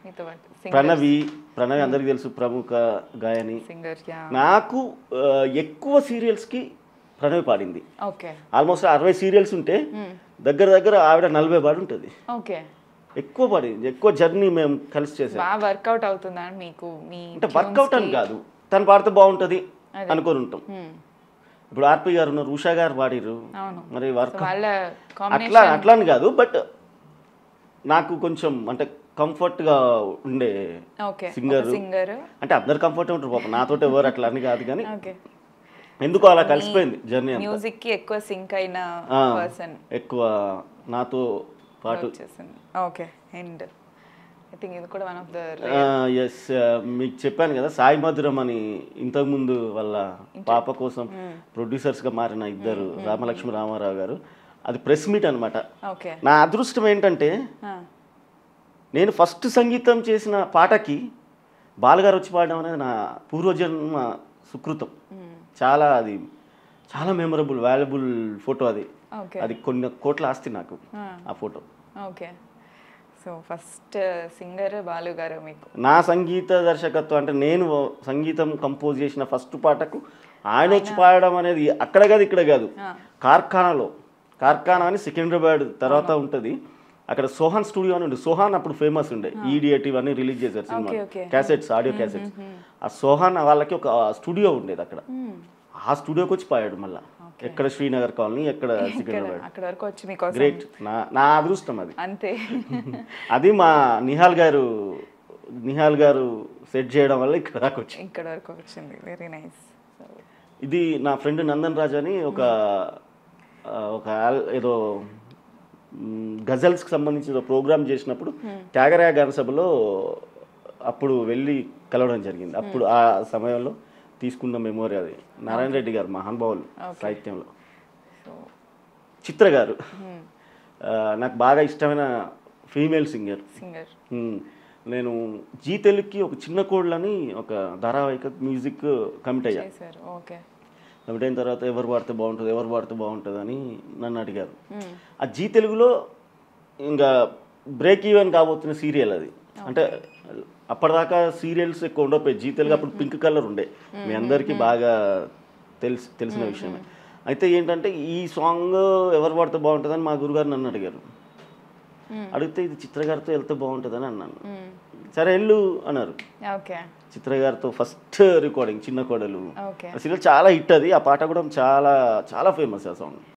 మీతో పాటు ప్రణవి ప్రణవి అందరికీ తెలుసు ప్రముఖ గాయని సింగర్ యా నాకు ఆ, ఎక్కువ సీరియల్స్కి ప్రణవి పాడింది ఓకే ఆల్మోస్ట్ అరవై సీరియల్స్ ఉంటే దగ్గర దగ్గర ఆవిడ నలభై పాడి ఉంటుంది ఓకే ఎక్కువ పాడింది ఎక్కువ జర్నీ మేము కలిసి చేసాం బాగా వర్కౌట్ అవుతుందా మీకు మీ అంటే వర్కౌట్ అని కాదు తను పాడితే బాగుంటుంది అనుకొని ఉంటాం Hmm. ఇప్పుడు ఆర్పి గారు ఉన్నారు ఉషా గారు పాడిర్రు అవును మరి So వర్క్ వాళ్ళ అట్లా కాంబినేషన్ అట్లా అని కాదు బట్ నాకు కొంచెం అంటే కంఫర్ట్గా ఉండే ఓకే సింగర్ సింగర్ అంటే అందరు కంఫర్ట్ ఉంటారు పాపం నాతో ఎవరు అట్లా అని కాదు కానీ ఓకే ఎందుకో అలా కలిసిపోయింది జర్నీ అంతా మ్యూజిక్ కి ఎక్కువ సింక్ అయిన ఆ, పర్సన్ ఎక్కువ నాతో పాటు వచ్చేసింది ఓకే అండ్ ఐ థింక్ ఇది కూడా వన్ ఆఫ్ ద ఎస్ మీకు చెప్పాను కదా సాయి మధురం అని ఇంతకుముందు వాళ్ళ పాప కోసం ప్రొడ్యూసర్స్గా మారిన ఇద్దరు రామలక్ష్మి రామారావు గారు అది ప్రెస్ మీట్ అనమాట ఓకే నా అదృష్టం ఏంటంటే నేను ఫస్ట్ సంగీతం చేసిన పాటకి బాలగారు వచ్చి పాడడం అనేది నా పూర్వజన్మ సుకృతం చాలా అది చాలా మెమరబుల్ వాల్యుబుల్ ఫోటో అది ఓకే అది కొన్ని కోట్ల ఆస్తి నాకు ఆ photo okay so first singer Balu గారు మీకు నా సంగీత దర్శకత్వం అంటే నేను సంగీతం కంపోజ్ చేసిన ఫస్ట్ పాటకు ఆయన వచ్చి పాడడం అనేది అక్కడ కాదు ఇక్కడ కాదు కార్ఖానాలో కార్ఖానా అని సికింద్రాబాద్ తర్వాత ఉంటుంది అక్కడ సోహాన్ స్టూడియో అని ఉంది సోహాన్ అప్పుడు ఫేమస్ ఉండే ఈడియట్ ఇవన్నీ రిలీజ్ చేశారు cinema Okay, okay. Cassettes audio cassettes ఆ సోహాన్ వాళ్ళకి ఒక స్టూడియో ఉండేది అక్కడ ఆ స్టూడియోకి వచ్చి పాడాడు మళ్ళా ఎక్కడ శ్రీనగర్ కాలనీ ఎక్కడ ఇక్కడ సికింద్రాబాద్ అక్కడ వరకు వచ్చి మీకోసం గ్రేట్ నా నా అదృష్టం అది అంతే అది మా నిహాల్ గారు నిహాల్ గారు సెట్ చేయడం వల్ల ఇక్కడ దాకా వచ్చింది ఇక్కడ వరకు వచ్చింది వెరీ నైస్ సో ఇది నా ఫ్రెండ్ నందన్ రాజ్ అని ఒక ఆ, ఒక ఆల్- ఏదో మ్, గజల్స్కి సంబంధించిన ప్రోగ్రామ్ చేసినప్పుడు త్యాగరాయ గాన సభలో అప్పుడు వెళ్ళి కలవడం జరిగింది అప్పుడు ఆ సమయంలో తీసుకున్న మెమోరీ అది నారాయణ రెడ్డి గారు మహానుభావులు సాహిత్యంలో సో చిత్ర గారు ఆ, నాకు బాగా ఇష్టమైన ఫీమేల్ సింగర్ సింగర్ మ్మ్. నేను జీ తెలుగుకి ఒక చిన్న కోడ్లని ఒక ధారావాహిక మ్యూజిక్ కమిట్ అయ్యా చేశారు ఓకే కమిట్ అయిన తర్వాత ఎవరు పాడితే బాగుంటుంది ఎవరు పాడితే బాగుంటుంది అని నన్ను అడిగారు ఆ జీ తెలుగులో ఇంకా బ్రేక్ ఈవెన్ కాబోతున్న సీరియల్ అది అంటే అప్పటిదాకా సీరియల్స్ ఎక్కువ ఉండకపోయి జీ తెలుగు అప్పుడు పింక్ కలర్ ఉండే మీ అందరికీ బాగా తెలిసి తెలిసిన విషయమే అయితే ఏంటంటే ఈ సాంగ్ ఎవరు పాడితే బాగుంటుందని మా గురుగారు నన్ను అడిగారు అడిగితే ఇది చిత్రగారితో వెళ్తే బాగుంటుందని అన్నాను సరే వెళ్ళు అన్నారు ఓకే చిత్ర గారితో ఫస్ట్ రికార్డింగ్ చిన్న కోడలు ఓకే ఆ సీరియల్ చాలా హిట్ అది ఆ పాట కూడా చాలా చాలా ఫేమస్ ఆ సాంగ్